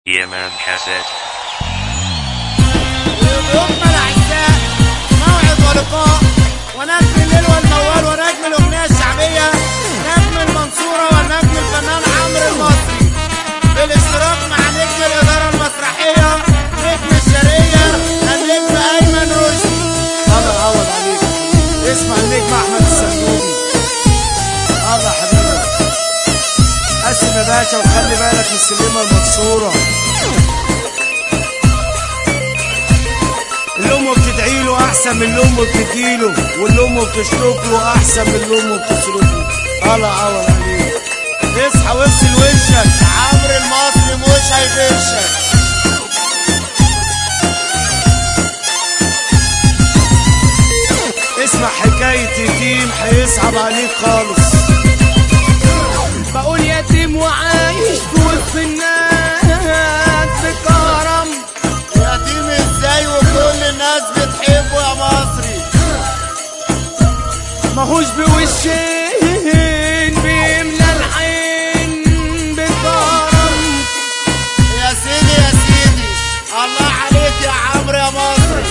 EMM cassette. ضيوفنا الاعزاء موعد ولقاء ونجم الليل والموال ونجم الاغنيه الشعبيه نجم المنصوره والنجم الفنان عمرو المصري بالاشتراك مع نجم الاداره المسرحيه نجم الشرقيه النجم ايمن رشدي الله يعوض عليك اسمع النجم احمد السندوبي الله حبيبي قسم يا باشا وخلي بالك من السلمه المكسوره اللي امه بتدعي له احسن من اللي امه بتديله واللي امه بتشتك له احسن من اللي امه بتصرف له الله يعوض عليك اصحى واغسل وشك عمرو المصري مش هيغشك اسمع حكايه يتيم هيصعب عليك خالص بقول يتيم وعايش في وسط الناس بكرم يتيم ازاي وكل الناس بتحبه يا مصري ماهوش بوشين بيملى العين بكرم يا سيدي يا سيدي الله عليك يا عمرو يا مصري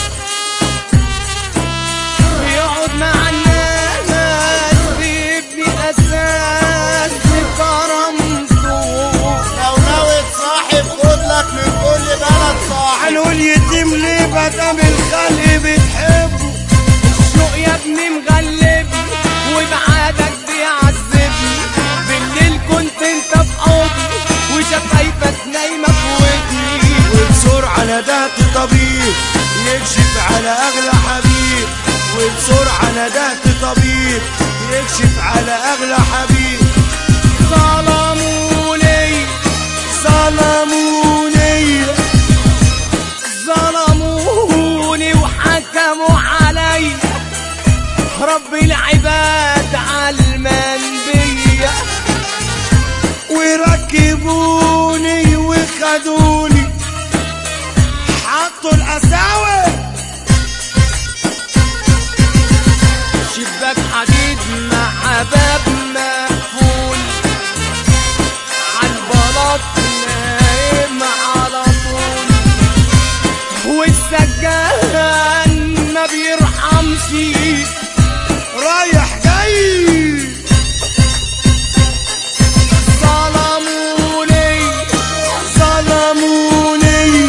بيقعد مع الناس بيبني اساس بكرمته لو ناوي تصاحب خد لك من كل بلد صاحب هنقول يتيم ليه مادام الخلق بتحبه الشوق يا ابني مغلبني وبعادك بيعذبني بالليل كنت انت في حضني وشفايفك نايمه في ودني وبسرعة ندهت طبيب يكشف على أغلى حبيب وبسرعة ندهت طبيب يكشف على أغلى حبيب ظلموني ظلموني ظلموني وحكموا علي رب العباد علمان بيا وركبوني وخدوني حطوا القساوة شباك حديد مع باب مقفول عالبلاط نايم على طول والسجان ما بيرحمش رايح جاي ظلموني ظلموني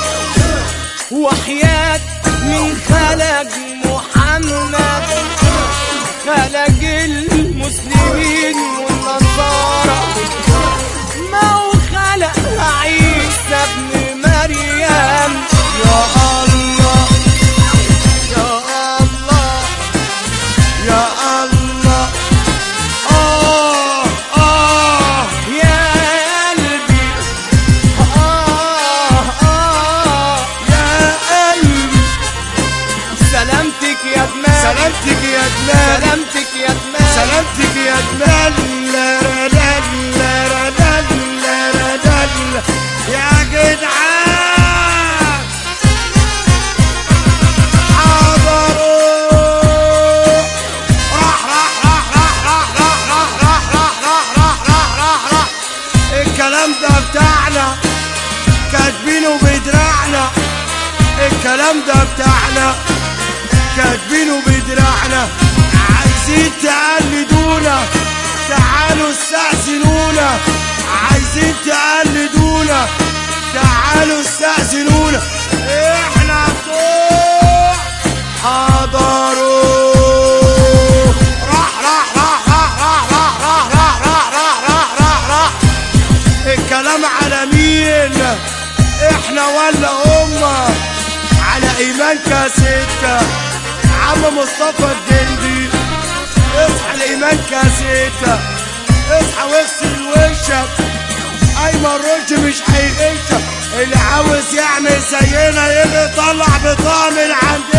وحياة من خلق محمد خلق المسلمين والنصارى ما هو خلق عيسى ابن مريم يا الله يا الله يا الله آه آه يا قلبي آه آه يا قلبي سلامتك يا دماغ سلامتك يا دماغ سلامتك يا دماغ سلامتك يا دماغ لا لا لا لا لا لا لا لا يا جدعان حضروا راح راح راح راح راح راح راح راح راح راح راح راح راح راح الكلام ده بتاعنا كاتبينه بدراعنا الكلام ده بتاعنا كاتبينه بدراعنا عايزين تقلدونا تعالوا استأذنونا عايزين تقلدونا تعالوا استأذنونا احنا بتوع حضروا راح راح راح راح راح راح راح راح راح راح راح راح راح الكلام على مين احنا ولا امه على ايمان كاسيتا عم مصطفى الجندي اصحى الايمان كاسيتا اصحى واغسل وشك ايمن رشد مش هيغشك اللي عاوز يعمل زينا يجي يطلع بطاقه من عند